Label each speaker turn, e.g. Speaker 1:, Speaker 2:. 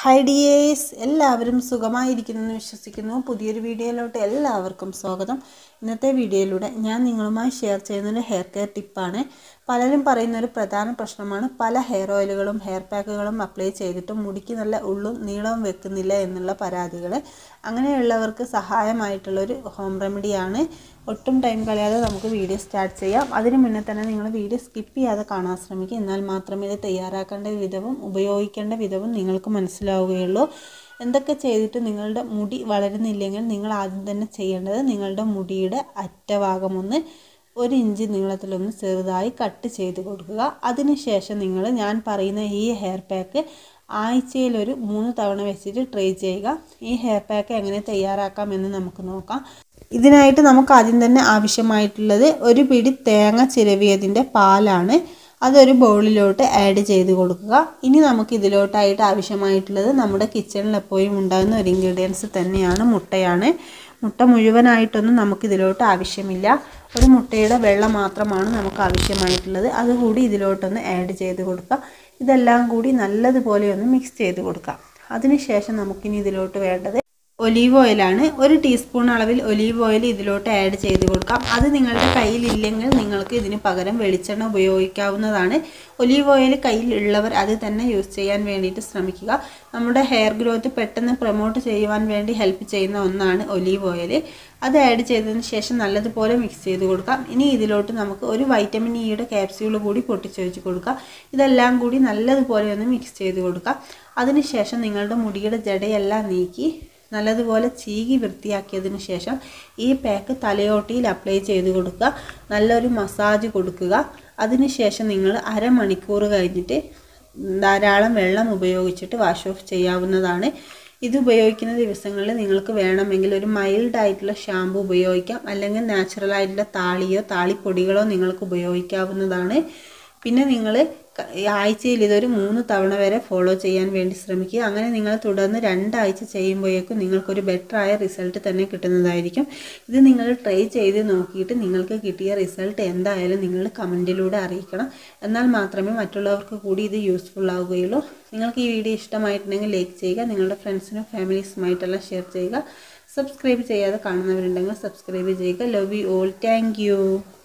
Speaker 1: hi dears എല്ലാവരും സുഖമായിരിക്കുന്നു എന്ന് വിശ്വസിക്കുന്നു പുതിയൊരു വീഡിയോയിലോട്ട് എല്ലാവർക്കും സ്വാഗതം ഇന്നത്തെ വീഡിയോയിലൂടെ ഞാൻ നിങ്ങളുമായി ഷെയർ ചെയ്യുന്നൊരു ഹെയർ കെയർ ടിപ്പാണ് പലരും പറയുന്ന ഒരു പ്രധാന പ്രശ്നമാണ് പല ഹെയർ ഓയിലുകളും ഹെയർ പാക്കുകളും അപ്ലൈ ചെയ്തിട്ടും മുടിക്ക് നല്ല ഉള്ളും നീളവും വെക്കുന്നില്ല എന്നുള്ള പരാതികൾ അങ്ങനെയുള്ളവർക്ക് സഹായമായിട്ടുള്ളൊരു ഹോം റെമഡിയാണ് ഒട്ടും ടൈം കളയാതെ നമുക്ക് വീഡിയോ സ്റ്റാർട്ട് ചെയ്യാം അതിന് മുന്നേ തന്നെ നിങ്ങൾ വീഡിയോ സ്കിപ്പ് ചെയ്യാതെ കാണാൻ ശ്രമിക്കുക എന്നാൽ മാത്രമേ ഇത് തയ്യാറാക്കേണ്ട വിധവും ഉപയോഗിക്കേണ്ട വിധവും നിങ്ങൾക്ക് മനസ്സിലാവുകയുള്ളൂ എന്തൊക്കെ ചെയ്തിട്ട് നിങ്ങളുടെ മുടി വളരുന്നില്ലെങ്കിൽ നിങ്ങൾ ആദ്യം തന്നെ ചെയ്യേണ്ടത് നിങ്ങളുടെ മുടിയുടെ അറ്റഭാഗം ഒന്ന് ഒരു ഇഞ്ച് നീളത്തിലൊന്ന് ചെറുതായി കട്ട് ചെയ്ത് കൊടുക്കുക അതിനുശേഷം നിങ്ങൾ ഞാൻ പറയുന്ന ഈ ഹെയർ പാക്ക് ആഴ്ചയിൽ ഒരു മൂന്ന് തവണ വെച്ചിട്ട് ട്രൈ ചെയ്യുക ഈ ഹെയർ പാക്ക് എങ്ങനെ തയ്യാറാക്കാം എന്ന് നമുക്ക് നോക്കാം ഇതിനായിട്ട് നമുക്ക് ആദ്യം തന്നെ ആവശ്യമായിട്ടുള്ളത് ഒരു പിടി തേങ്ങ ചിരവിയതിൻ്റെ പാലാണ് അതൊരു ബൗളിലോട്ട് ആഡ് ചെയ്ത് കൊടുക്കുക ഇനി നമുക്ക് ഇതിലോട്ടായിട്ട് ആവശ്യമായിട്ടുള്ളത് നമ്മുടെ കിച്ചണിൽ എപ്പോഴും ഉണ്ടാകുന്ന ഒരു ഇൻഗ്രീഡിയൻസ് തന്നെയാണ് മുട്ടയാണ് മുട്ട മുഴുവനായിട്ടൊന്നും നമുക്കിതിലോട്ട് ആവശ്യമില്ല ഒരു മുട്ടയുടെ വെള്ളം മാത്രമാണ് നമുക്ക് ആവശ്യമായിട്ടുള്ളത് അതുകൂടി ഇതിലോട്ടൊന്ന് ആഡ് ചെയ്ത് കൊടുക്കുക ഇതെല്ലാം കൂടി നല്ലതുപോലെ ഒന്ന് മിക്സ് ചെയ്ത് കൊടുക്കാം അതിനുശേഷം നമുക്കിനി ഇതിലോട്ട് വേണ്ടത് ഒലീവ് ഓയിലാണ് ഒരു ടീസ്പൂൺ അളവിൽ ഒലീവ് ഓയിൽ ഇതിലോട്ട് ആഡ് ചെയ്ത് കൊടുക്കാം അത് നിങ്ങളുടെ കയ്യിലില്ലെങ്കിൽ നിങ്ങൾക്ക് ഇതിന് പകരം വെളിച്ചെണ്ണ ഉപയോഗിക്കാവുന്നതാണ് ഒലീവ് ഓയിൽ കയ്യിലുള്ളവർ അത് തന്നെ യൂസ് ചെയ്യാൻ വേണ്ടിയിട്ട് ശ്രമിക്കുക നമ്മുടെ ഹെയർ ഗ്രോത്ത് പെട്ടെന്ന് പ്രൊമോട്ട് ചെയ്യുവാൻ വേണ്ടി ഹെൽപ്പ് ചെയ്യുന്ന ഒന്നാണ് ഒലീവ് ഓയിൽ അത് ആഡ് ചെയ്തതിന് ശേഷം നല്ലതുപോലെ മിക്സ് ചെയ്ത് കൊടുക്കാം ഇനി ഇതിലോട്ട് നമുക്ക് ഒരു വൈറ്റമിൻ ഇയുടെ ക്യാപ്സ്യൂൾ കൂടി പൊട്ടിച്ച് വെച്ച് കൊടുക്കാം ഇതെല്ലാം കൂടി നല്ലതുപോലെ ഒന്ന് മിക്സ് ചെയ്ത് കൊടുക്കാം അതിനുശേഷം നിങ്ങളുടെ മുടിയുടെ ജടയെല്ലാം നീക്കി നല്ലതുപോലെ ചീകി വൃത്തിയാക്കിയതിന് ശേഷം ഈ പാക്ക് തലയോട്ടിയിൽ അപ്ലൈ ചെയ്ത് കൊടുക്കുക നല്ലൊരു മസാജ് കൊടുക്കുക അതിനുശേഷം നിങ്ങൾ അരമണിക്കൂർ കഴിഞ്ഞിട്ട് ധാരാളം വെള്ളം ഉപയോഗിച്ചിട്ട് വാഷ് ഓഫ് ചെയ്യാവുന്നതാണ് ഇത് ഉപയോഗിക്കുന്ന ദിവസങ്ങളിൽ നിങ്ങൾക്ക് വേണമെങ്കിൽ ഒരു മൈൽഡ് ആയിട്ടുള്ള ഷാമ്പു ഉപയോഗിക്കാം അല്ലെങ്കിൽ നാച്ചുറൽ ആയിട്ടുള്ള താളിയോ താളിപ്പൊടികളോ നിങ്ങൾക്ക് ഉപയോഗിക്കാവുന്നതാണ് പിന്നെ നിങ്ങൾ ആഴ്ചയിൽ ഇതൊരു മൂന്ന് തവണ വരെ ഫോളോ ചെയ്യാൻ വേണ്ടി ശ്രമിക്കുക അങ്ങനെ നിങ്ങൾ തുടർന്ന് രണ്ടാഴ്ച ചെയ്യുമ്പോഴേക്കും നിങ്ങൾക്കൊരു ബെറ്റർ ആയ റിസൾട്ട് തന്നെ കിട്ടുന്നതായിരിക്കും ഇത് നിങ്ങൾ ട്രൈ ചെയ്ത് നോക്കിയിട്ട് നിങ്ങൾക്ക് കിട്ടിയ റിസൾട്ട് എന്തായാലും നിങ്ങൾ കമൻറ്റിലൂടെ അറിയിക്കണം എന്നാൽ മാത്രമേ മറ്റുള്ളവർക്ക് കൂടി ഇത് യൂസ്ഫുൾ ആവുകയുള്ളൂ നിങ്ങൾക്ക് ഈ വീഡിയോ ഇഷ്ടമായിട്ടുണ്ടെങ്കിൽ ലൈക്ക് ചെയ്യുക നിങ്ങളുടെ ഫ്രണ്ട്സിനും ഫാമിലീസുമായിട്ടെല്ലാം ഷെയർ ചെയ്യുക സബ്സ്ക്രൈബ് ചെയ്യാതെ കാണുന്നവരുണ്ടെങ്കിൽ സബ്സ്ക്രൈബ് ചെയ്യുക ലവ് യു ഓൾ താങ്ക്